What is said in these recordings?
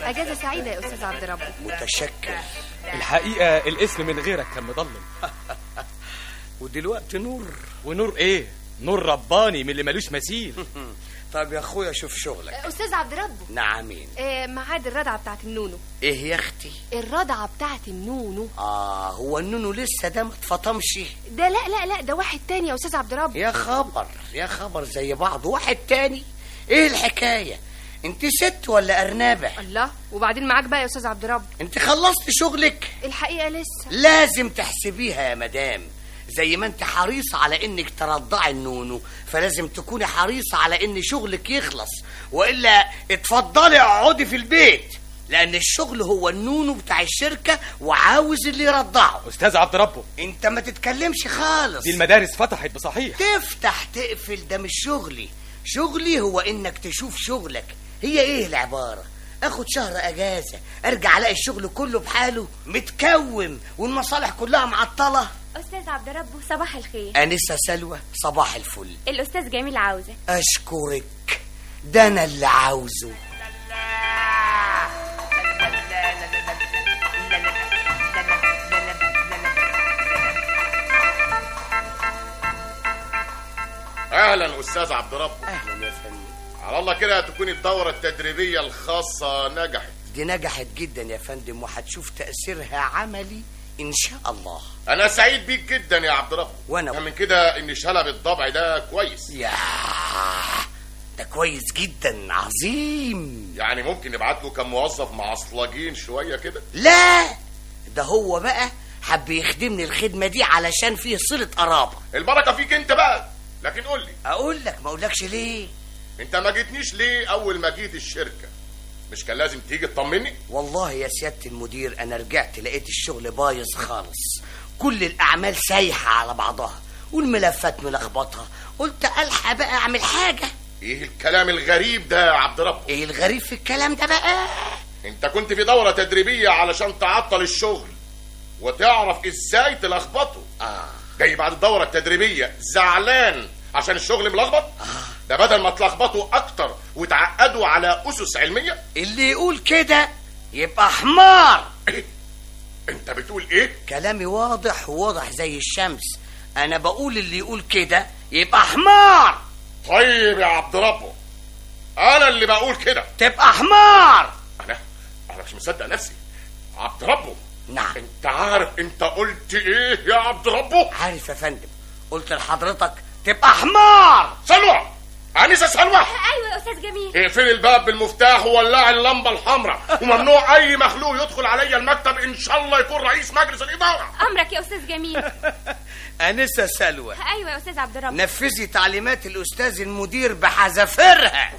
اجازه سعيده يا استاذ عبد ربه متشكر الحقيقه الاسم من غيرك كان مضلم ودلوقتي نور ونور ايه نور رباني من اللي ملوش مثيل طب يا اخويا شوف شغلك استاذ عبد ربه نعمين آه ميعاد الردعه بتاعت النونو ايه يا اختي الردعه بتاعت النونو اه هو النونو لسه ده ما اتفطمش ده لا لا لا ده واحد تاني يا استاذ عبد ربه يا خبر يا خبر زي بعض واحد تاني ايه الحكايه انت ست ولا ارنبه الله وبعدين معاك بقى يا استاذ عبد ربه انت خلصت شغلك الحقيقه لسه لازم تحسبيها يا مدام زي ما انت حريصة على انك ترضعي النونو فلازم تكوني حريصة على ان شغلك يخلص والا اتفضلي اقعدي في البيت لان الشغل هو النونو بتاع الشركة وعاوز اللي يرضعه استاذ عبد ربه انت ما تتكلمش خالص دي المدارس فتحت بصحيح تفتح تقفل ده مش شغلي شغلي هو انك تشوف شغلك هي ايه العبارة اخد شهر اجازة ارجع الاقي الشغل كله بحاله متكوم والمصالح كلها معطلة استاذ عبد ربه صباح الخير انسة سلوى صباح الفل الاستاذ جميل عاوزك اشكرك ده انا اللي عاوزه اهلا استاذ عبد ربه اهلا يا فندم على الله كده تكون الدوره التدريبيه الخاصه نجحت دي نجحت جدا يا فندم وهتشوف تأثيرها عملي ان شاء الله انا سعيد بيك جدا يا عبد ربه وأنا- من كده ان شلب الضبع ده كويس يا ده كويس جدا عظيم يعني ممكن نبعت له كم موظف معصلجين شويه كده لا ده هو بقى حب يخدمني الخدمة دي علشان فيه صلة قرابة البركه فيك انت بقى لكن قول لي اقول لك ما اقولكش ليه انت ما جيتنيش ليه اول ما جيت الشركه مش كان لازم تيجي تطمني والله يا سيادة المدير انا رجعت لقيت الشغل بايظ خالص كل الاعمال سايحة على بعضها والملفات ملخبطة قلت الحق بقى اعمل حاجة ايه الكلام الغريب ده يا عبد ربه ايه الغريب في الكلام ده بقى انت كنت في دوره تدريبيه علشان تعطل الشغل وتعرف ازاي تلخبطه اه جاي بعد الدوره التدريبيه زعلان عشان الشغل ملخبط ده بدل ما تلخبطوا اكتر وتعقدوا على اسس علميه اللي يقول كده يبقى حمار إيه؟ انت بتقول ايه كلامي واضح وواضح زي الشمس انا بقول اللي يقول كده يبقى حمار طيب يا عبد ربه انا اللي بقول كده تبقى حمار انا انا مش مصدق نفسي عبد ربه نعم انت عارف انت قلت ايه يا عبد ربه عارف يا فندم قلت لحضرتك تبقى حمار سلوى انسه سلوى ايوه يا استاذ جميل اقفل الباب بالمفتاح وولع اللمبه الحمراء وممنوع اي مخلوق يدخل عليا المكتب ان شاء الله يكون رئيس مجلس الاداره امرك يا استاذ جميل انسه سلوى ايوه يا استاذ عبد ربه نفذي تعليمات الاستاذ المدير بحذافيرها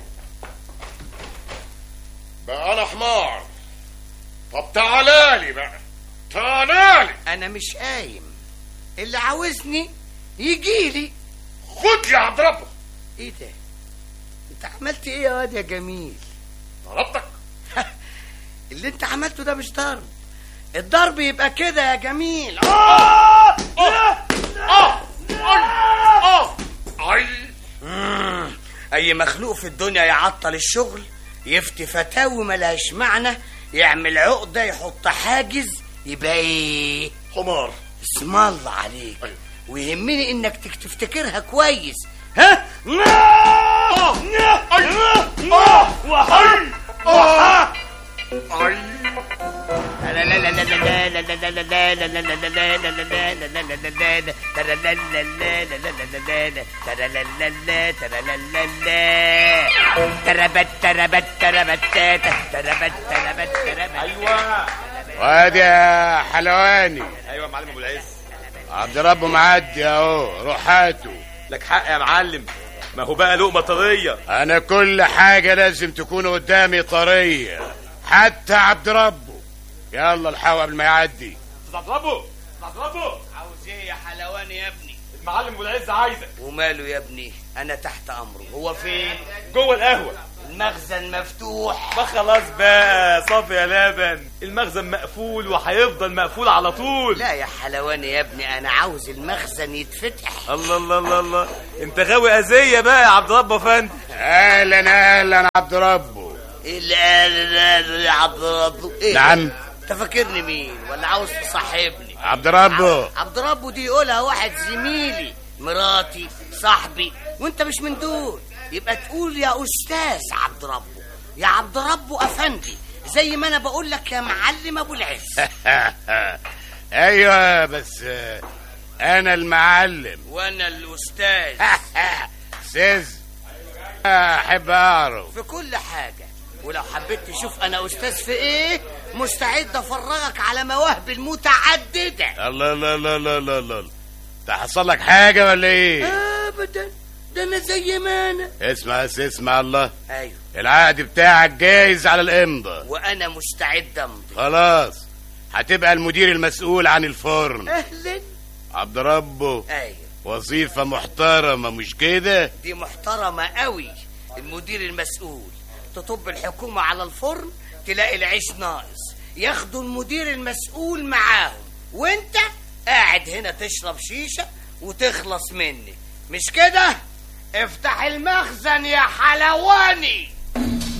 بقى انا حمار طب تعالالي بقى تعالالي انا مش قايم اللي عاوزني يجيلي خد يا عبد ربه ايه ده انت عملت ايه يا واد يا جميل ضربتك اللي انت عملته ده مش ضرب الضرب يبقى كده يا جميل آه! اه اه اه اي مم. اي مخلوق في الدنيا يعطل الشغل يفتي فتاوي ملهاش معنى يعمل عقدة يحط حاجز يبقى ايه حمار اسم الله عليك أيوة. ويهمني انك تك- تفتكرها كويس ها اه اي اه وحي اه اي تربت تربت تربت تربت تربت تربت ايوه وادي يا حلواني ايوه يا معلم ابو العز عبد ربه معدي اهو روح هاته لك حق يا معلم ما هو بقى لقمه طريه انا كل حاجة لازم تكون قدامي طرية حتى عبد ربه يلا الحق قبل ما يعدي اضربه اضربه عاوز ايه يا حلواني يا ابني المعلم ابو العز عايزك وماله يا ابني انا تحت امره هو فين جوه القهوه المخزن مفتوح ما خلاص بقى صافي يا لبن المخزن مقفول وهيفضل مقفول على طول لا يا حلواني يا ابني انا عاوز المخزن يتفتح الله الله الله الله انت غاوي اذيه بقى يا عبد ربه فندم اهلا اهلا عبد ربه اللي قال يا عبد ربه ايه نعم انت فاكرني مين ولا عاوز تصاحبني عبد ربه عبد ربه دي يقولها واحد زميلي مراتي صاحبي وانت مش من دول يبقى تقول يا استاذ عبد ربه يا عبد ربه افندي زي ما انا بقول لك يا معلم ابو العز ايوه بس آه، انا المعلم وانا الاستاذ استاذ احب اعرف في كل حاجه ولو حبيت تشوف انا استاذ في ايه مستعد افرغك على مواهبي المتعدده الله الله الله الله الله الله ده حصل لك حاجه ولا ايه ابدا ده انا زي ما انا اسمع بس اسمع الله ايوه العقد بتاعك جايز على الامضه وانا مستعد امضي خلاص هتبقى المدير المسؤول عن الفرن اهلا عبد ربه ايوه وظيفة محترمة مش كده دي محترمة قوي المدير المسؤول تطب الحكومة على الفرن تلاقي العيش ناقص ياخدوا المدير المسؤول معاهم وانت قاعد هنا تشرب شيشة وتخلص مني مش كده افتح المخزن يا حلواني